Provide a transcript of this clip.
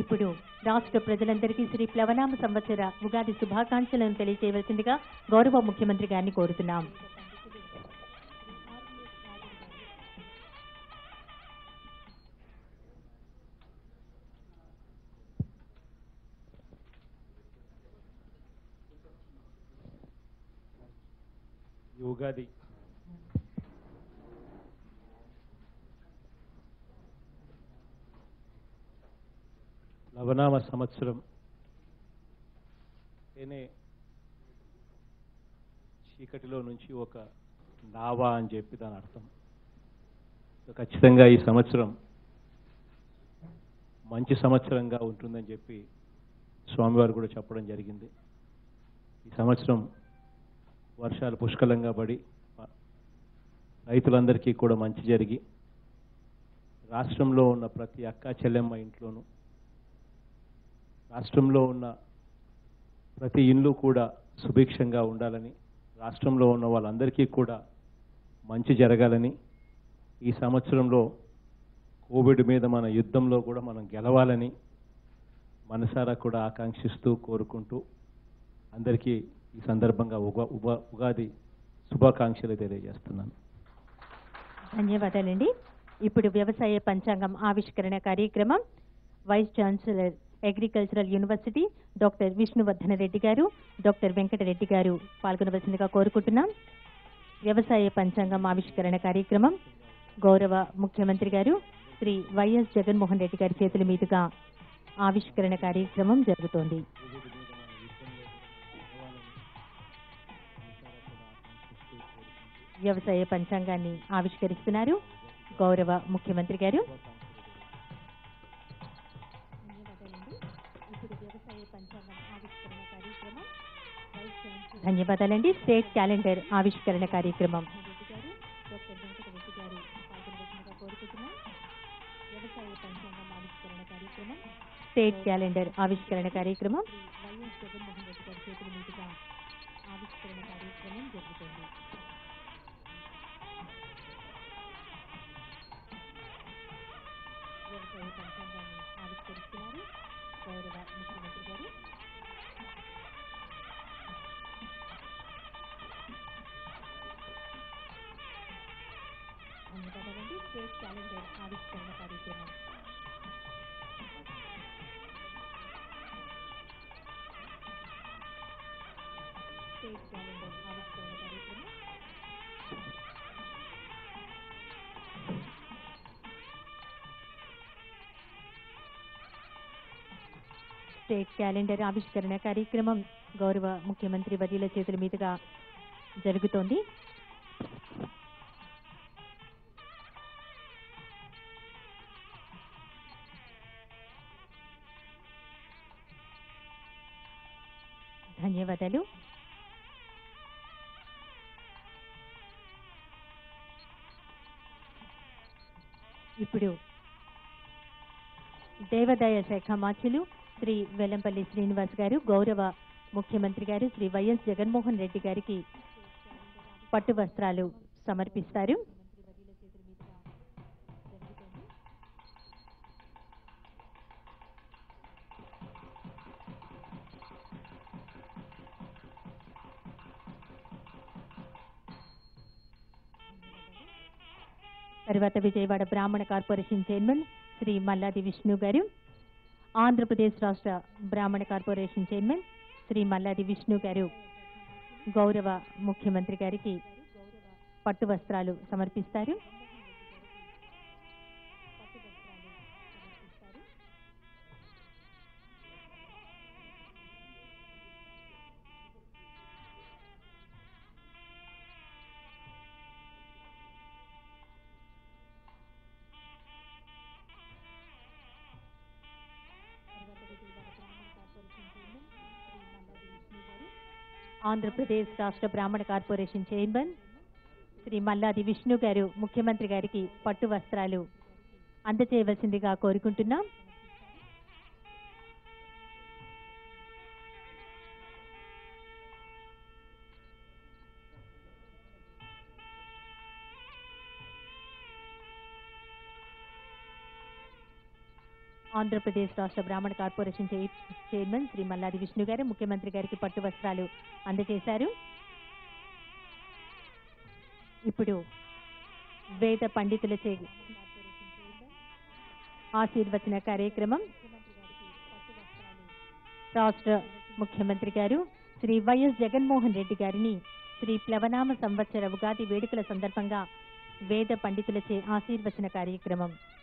ఇప్పుడు రాష్ట్ర ప్రజలందరికీ శ్రీ ప్లవనామ సంవత్సర ఉగాది శుభాకాంక్షలను తెలియజేయవలసిందిగా గౌరవ ముఖ్యమంత్రి గారిని కోరుతున్నాం ఈ ఉగాది లవనామ సంవత్సరం తేనే చీకటిలో నుంచి ఒక నావా అని చెప్పి దాని అర్థం సో ఖచ్చితంగా ఈ సంవత్సరం మంచి సంవత్సరంగా ఉంటుందని చెప్పి స్వామివారు కూడా చెప్పడం జరిగింది ఈ సంవత్సరం వర్షాలు పుష్కలంగా పడి రైతులందరికీ కూడా మంచి జరిగి రాష్ట్రంలో ఉన్న ప్రతి అక్క చెల్లెమ్మ ఇంట్లోనూ రాష్ట్రంలో ఉన్న ప్రతి ఇల్లు కూడా సుభిక్షంగా ఉండాలని రాష్ట్రంలో ఉన్న వాళ్ళందరికీ కూడా మంచి జరగాలని ఈ సంవత్సరంలో కోవిడ్ మీద మన యుద్ధంలో కూడా మనం గెలవాలని మనసారా కూడా ఆకాంక్షిస్తూ కోరుకుంటూ అందరికీ ఈ సందర్భంగా ఉగా ఉగా ఉగాది శుభాకాంక్షలు తెలియజేస్తున్నాను ధన్యవాదాలండి ఇప్పుడు వ్యవసాయ పంచాంగం ఆవిష్కరణ కార్యక్రమం vice chancellor agricultural university doctor Vishnuvardhana Reddy గారు డాక్టర్ వెంకటరెడ్డి గారు పాల్గొనవలసిందిగా కోరుకుంటున్నాం వ్యవసాయ పంచాంగం ఆవిష్కరణ కార్యక్రమం గౌరవ ముఖ్యమంత్రి గారు శ్రీ వైఎస్ జగన్మోహన్ రెడ్డి గారి చేతుల మీదుగా ఆవిష్కరణ కార్యక్రమం జరుగుతోంది వ్యవసాయ పంచాంగాన్ని ఆవిష్కరిస్తున్నారు గౌరవ ముఖ్యమంత్రి గారు ధన్యవాదాలండి స్టేట్ క్యాలెండర్ ఆవిష్కరణ కార్యక్రమం స్టేట్ క్యాలెండర్ ఆవిష్కరణ కార్యక్రమం వైఎస్ జగన్మోహన్ రెడ్డి గారి చేతుల మీదుగా ఆవిష్కరణ కార్యక్రమం జరుగుతుంది వ్యవసాయ పంచాంగాన్ని ఆవిష్కరిస్తున్నారు గౌరవ ముఖ్యమంత్రి గారు ధన్యవాదాలండి స్టేట్ క్యాలెండర్ ఆవిష్కరణ కార్యక్రమం స్టేట్ క్యాలెండర్ ఆవిష్కరణ కార్యక్రమం స్టేట్ క్యాలెండర్ ఆవిష్కరణ కార్యక్రమం గౌరవ ముఖ్యమంత్రి వర్యుల చేతుల మీదుగా జరుగుతోంది ధన్యవాదాలు ఇప్పుడు దేవాదాయ శాఖ మాధ్యులు శ్రీ వెల్లంపల్లి శ్రీనివాస్ గారు గౌరవ ముఖ్యమంత్రి గారు శ్రీ వైఎస్ జగన్మోహన్ రెడ్డి గారికి పట్టు వస్త్రాలు సమర్పిస్తారు తర్వాత విజయవాడ బ్రాహ్మణ కార్పొరేషన్ చైర్మన్ శ్రీ మల్లాది విష్ణు గారు ఆంధ్రప్రదేశ్ రాష్ట్ర బ్రాహ్మణ కార్పొరేషన్ చైర్మన్ శ్రీ మల్లాది విష్ణు గారు గౌరవ ముఖ్యమంత్రి గారికి పట్టు వస్త్రాలు సమర్పిస్తారు ఆంధ్రప్రదేశ్ రాష్ట్ర బ్రాహ్మణ కార్పొరేషన్ చైర్మన్ శ్రీ మల్లాది విష్ణు గారు ముఖ్యమంత్రి గారికి పట్టు వస్త్రాలు అందజేయవలసిందిగా కోరుకుంటున్నాం ఆంధ్రప్రదేశ్ రాష్ట్ర Brahmana corporation chair- chairman Shri Malladi Vishnu గారు ముఖ్యమంత్రి గారికి పట్టు వస్త్రాలు అందజేశారు ఇప్పుడు వేద పండితులచే ఆశీర్వచన కార్యక్రమం రాష్ట్ర ముఖ్యమంత్రి గారు శ్రీ వైఎస్ జగన్మోహన్ రెడ్డి గారిని శ్రీ ప్లవనామ సంవత్సర ఉగాది వేడుకల సందర్భంగా వేద పండితులచే ఆశీర్వచన కార్యక్రమం